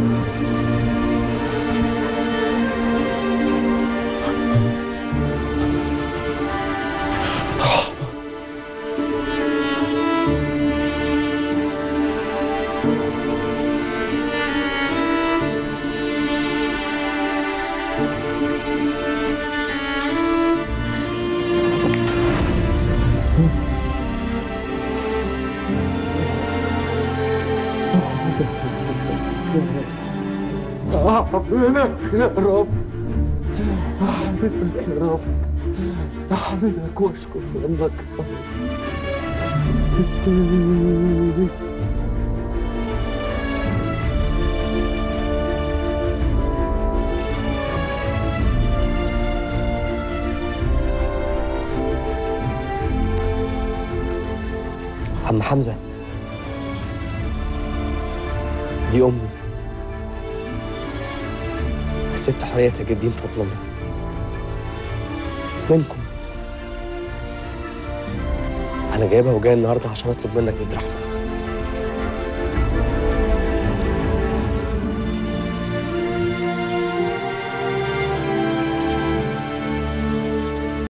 أحمدك يا رب أحمدك يا رب أحمدك وأشكر فضلك عم حمزة دي أمي الست حورية تاج الدين فضل الله منكم أنا جايبها وجاي النهاردة عشان أطلب منك إيد رحمة